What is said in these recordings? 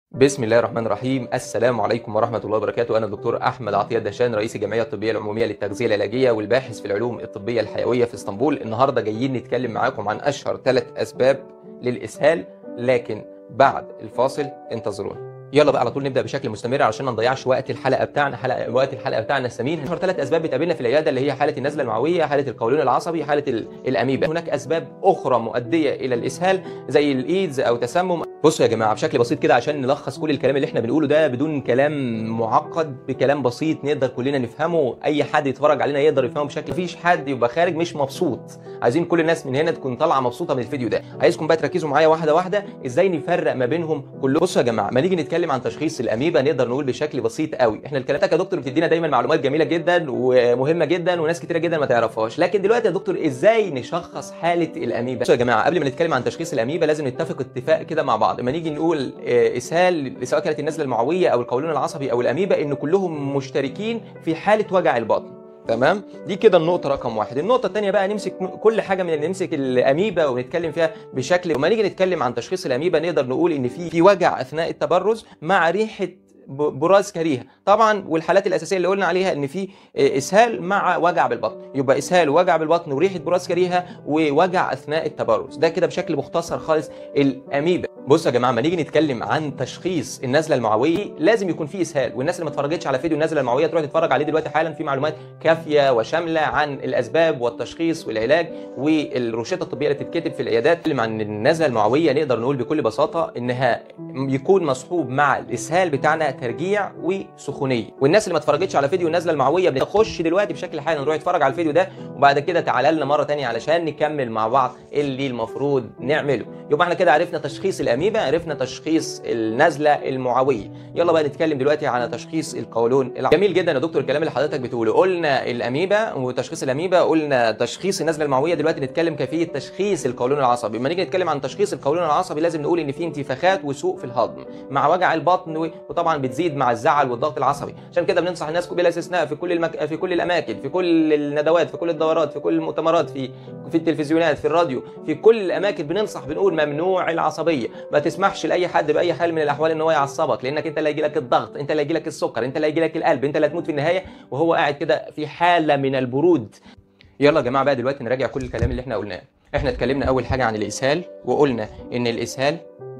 بسم الله الرحمن الرحيم السلام عليكم ورحمة الله وبركاته أنا الدكتور أحمد عطية الدشان رئيس الجمعية الطبية العمومية للتغذية العلاجية والباحث في العلوم الطبية الحيوية في اسطنبول النهاردة جايين نتكلم معاكم عن أشهر ثلاث أسباب للإسهال لكن بعد الفاصل انتظرونا يلا بقى على طول نبدا بشكل مستمر علشان ما نضيعش وقت الحلقه بتاعنا حلقه وقت الحلقه بتاعنا الثمين اشهر ثلاث اسباب بتقابلنا في العياده اللي هي حاله النزله المعويه حاله القولون العصبي حاله ال- الاميبا هناك اسباب اخرى مؤديه الى الاسهال زي الايدز او تسمم بصوا يا جماعه بشكل بسيط كده عشان نلخص كل الكلام اللي احنا بنقوله ده بدون كلام معقد بكلام بسيط نقدر كلنا نفهمه اي حد يتفرج علينا يقدر يفهمه بشكل مفيش حد يبقى خارج مش مبسوط عايزين كل الناس من هنا تكون طالعه مبسوطه من الفيديو ده عايزكم بقى تركزوا معايا واحده واحده ازاي نفرق ما بينهم كلهم بصوا يا جماعه ما نيجي نتكلم عن تشخيص الاميبا نقدر نقول بشكل بسيط قوي احنا الكلام يا دكتور بتدينا دايما معلومات جميله جدا ومهمه جدا وناس كتيره جدا ما تعرفهاش لكن دلوقتي يا دكتور ازاي نشخص حاله الاميبا بصوا يا جماعه قبل ما نتكلم عن تشخيص الاميبا لازم نتفق اتفاق كده مع بعض لما نيجي نقول آه، اسهال سواء كانت النزله المعويه او القولون العصبي او الاميبا ان كلهم مشتركين في حاله وجع البطن تمام دي كده النقطه رقم واحد النقطه الثانيه بقى نمسك كل حاجه من نمسك الاميبا ونتكلم فيها بشكل وما نيجي نتكلم عن تشخيص الاميبا نقدر نقول ان في في وجع اثناء التبرز مع ريحه ب- براز كريهه طبعا والحالات الاساسيه اللي قلنا عليها ان في آه، اسهال مع وجع بالبطن يبقى اسهال ووجع بالبطن وريحه براز كريهه ووجع اثناء التبرز ده كده بشكل مختصر خالص الاميبا بصوا يا جماعه لما نيجي نتكلم عن تشخيص النزله المعويه لازم يكون في اسهال والناس اللي ما اتفرجتش على فيديو النزله المعويه تروح تتفرج عليه دلوقتي حالا في معلومات كافيه وشامله عن الاسباب والتشخيص والعلاج والروشته الطبيه اللي بتتكتب في العيادات نتكلم عن النزله المعويه نقدر نقول بكل بساطه انها يكون مصحوب مع الاسهال بتاعنا ترجيع وسخونيه والناس اللي ما اتفرجتش على فيديو النزله المعويه بنخش دلوقتي بشكل حالا نروح نتفرج على الفيديو ده وبعد كده تعالى لنا مره تانية علشان نكمل مع بعض اللي المفروض نعمله يبقى احنا كده عرفنا تشخيص الاميبا عرفنا تشخيص النزله المعويه يلا بقى نتكلم دلوقتي على تشخيص القولون العصبي جميل جدا يا دكتور الكلام اللي حضرتك بتقوله قلنا الاميبا وتشخيص الاميبا قلنا تشخيص النزله المعويه دلوقتي نتكلم كيفيه تشخيص القولون العصبي لما نيجي نتكلم عن تشخيص القولون العصبي لازم نقول ان في انتفاخات وسوء في الهضم مع وجع البطن و- وطبعا بتزيد مع الزعل والضغط العصبي عشان كده بننصح الناس بلا استثناء في كل المك... في كل الاماكن في كل الندوات في كل الدورات في كل المؤتمرات في في التلفزيونات في الراديو في كل الاماكن بننصح بنقول ممنوع العصبيه ما تسمحش لاي حد باي حال من الاحوال ان هو يعصبك لانك انت اللي هيجي لك الضغط انت اللي هيجي لك السكر انت اللي هيجي لك القلب انت اللي هتموت في النهايه وهو قاعد كده في حاله من البرود يلا يا جماعه بقى دلوقتي نراجع كل الكلام اللي احنا قلناه احنا اتكلمنا اول حاجه عن الاسهال وقلنا ان الاسهال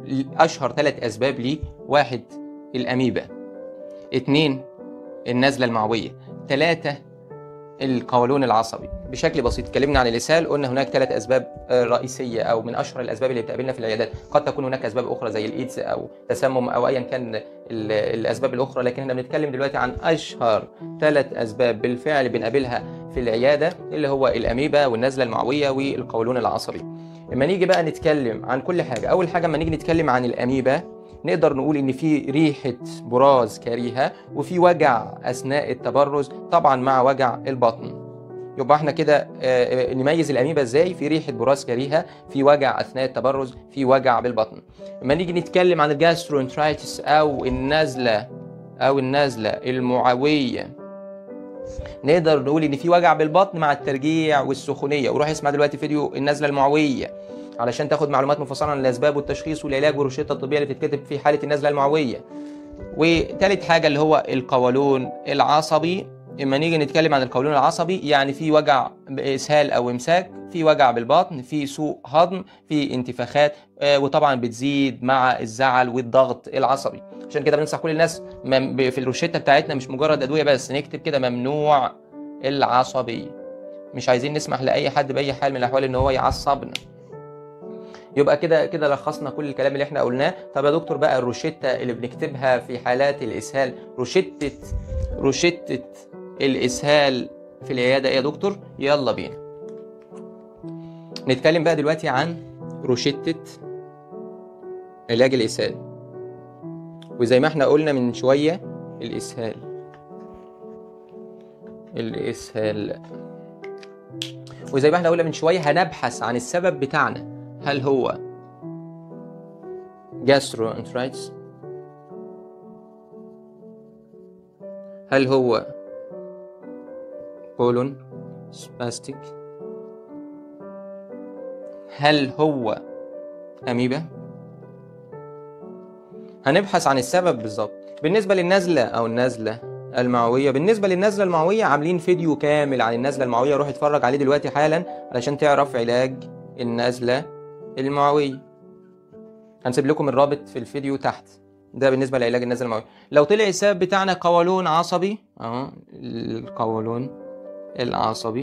اشهر ثلاث اسباب ليه واحد الاميبا اتنين النزله المعويه ثلاثه القولون العصبي بشكل بسيط اتكلمنا عن الاسهال قلنا هناك ثلاث اسباب آه، رئيسيه او من اشهر الاسباب اللي بتقابلنا في العيادات قد تكون هناك اسباب اخرى زي الايدز او تسمم او ايا كان ال- الاسباب الاخرى لكن احنا بنتكلم دلوقتي عن اشهر ثلاث اسباب بالفعل بنقابلها في العياده اللي هو الاميبا والنزله المعويه والقولون العصبي لما نيجي بقى نتكلم عن كل حاجه اول حاجه لما نيجي نتكلم عن الاميبا نقدر نقول ان في ريحه براز كريهه وفي وجع اثناء التبرز طبعا مع وجع البطن يبقى احنا كده آه، آه، نميز الاميبا ازاي في ريحه براز كريهه في وجع اثناء التبرز في وجع بالبطن لما نيجي نتكلم عن الجاسترونترايتس او النزله او النزله المعويه نقدر نقول ان في وجع بالبطن مع الترجيع والسخونيه وروح اسمع دلوقتي فيديو النزله المعويه علشان تاخد معلومات مفصله عن الاسباب والتشخيص والعلاج والروشته الطبيه اللي بتتكتب في حاله النزله المعويه وتالت حاجه اللي هو القولون العصبي اما نيجي نتكلم عن القولون العصبي يعني في وجع اسهال او امساك في وجع بالبطن في سوء هضم في انتفاخات آه، وطبعا بتزيد مع الزعل والضغط العصبي عشان كده بننصح كل الناس مم- ب- في الروشته بتاعتنا مش مجرد ادويه بس نكتب كده ممنوع العصبيه مش عايزين نسمح لاي حد باي حال من الاحوال ان هو يعصبنا يبقى كده كده لخصنا كل الكلام اللي احنا قلناه طب يا دكتور بقى الروشته اللي بنكتبها في حالات الاسهال روشته روشته الاسهال في العياده ايه يا دكتور يلا بينا نتكلم بقى دلوقتي عن روشته علاج الاسهال وزي ما احنا قلنا من شويه الاسهال الاسهال وزي ما احنا قلنا من شويه هنبحث عن السبب بتاعنا هل هو gastroenteritis هل هو colon spastic هل هو أميبا هنبحث عن السبب بالظبط بالنسبه للنزله او النزله المعويه بالنسبه للنزله المعويه عاملين فيديو كامل عن النزله المعويه روح اتفرج عليه دلوقتي حالا علشان تعرف علاج النزله المعويه هنسيب لكم الرابط في الفيديو تحت ده بالنسبه لعلاج النزله المعويه لو طلع السبب بتاعنا قولون عصبي اهو القولون العصبي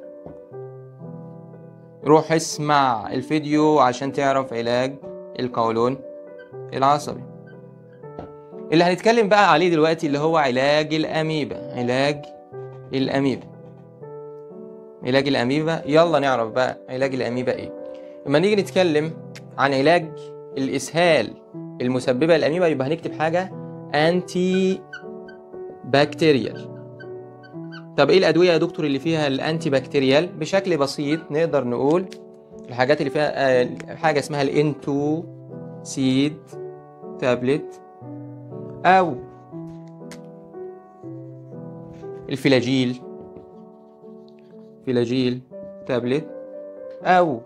روح اسمع الفيديو عشان تعرف علاج القولون العصبي اللي هنتكلم بقى عليه دلوقتي اللي هو علاج الأميبا علاج الأميبا علاج الأميبا يلا نعرف بقى علاج الأميبا إيه لما نيجي نتكلم عن علاج الإسهال المسببة للأميبا يبقى هنكتب حاجة أنتي بكتيريال طب إيه الأدوية يا دكتور اللي فيها الأنتي بكتيريال بشكل بسيط نقدر نقول الحاجات اللي فيها آه، حاجة اسمها الانتو سيد تابلت أو الفلاجيل فلاجيل تابلت أو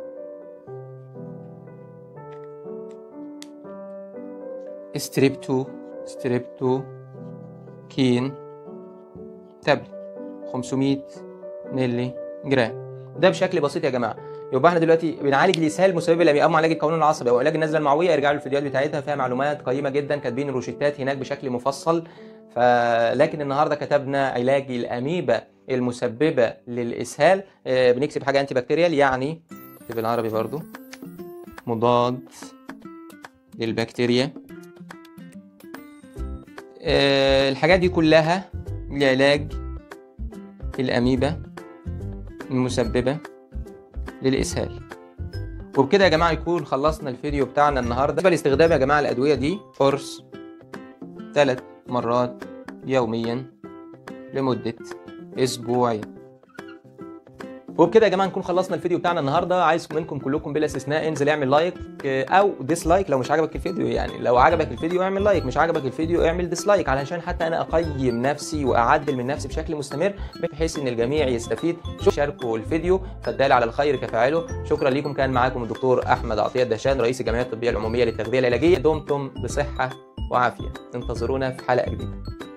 ستريبتو ستريبتو كين تابلت 500 مللي جرام ده بشكل بسيط يا جماعه يبقى احنا دلوقتي بنعالج الاسهال المسبب للامي اما علاج القولون العصبي او علاج النزله المعويه ارجعوا للفيديوهات بتاعتها فيها معلومات قيمه جدا كاتبين الروشتات هناك بشكل مفصل فلكن النهارده كتبنا علاج الاميبا المسببه للاسهال آه، بنكتب حاجه انتي بكتيريال يعني بالعربي برضو مضاد للبكتيريا آه، الحاجات دي كلها لعلاج الأميبا المسببة للإسهال وبكده يا جماعة يكون خلصنا الفيديو بتاعنا النهاردة بالنسبة لاستخدام يا جماعة الأدوية دي قرص ثلاث مرات يوميا لمدة أسبوعين وبكده يا جماعه نكون خلصنا الفيديو بتاعنا النهارده عايز منكم كلكم بلا استثناء انزل اعمل لايك آه، او ديسلايك لو مش عجبك الفيديو يعني لو عجبك الفيديو اعمل لايك مش عجبك الفيديو اعمل ديسلايك علشان حتى انا اقيم نفسي واعدل من نفسي بشكل مستمر بحيث ان الجميع يستفيد شاركوا الفيديو فالدال على الخير كفاعله شكرا لكم كان معاكم الدكتور احمد عطيه الدهشان رئيس الجمعيه الطبيه العموميه للتغذيه العلاجيه دمتم بصحه وعافيه انتظرونا في حلقه جديده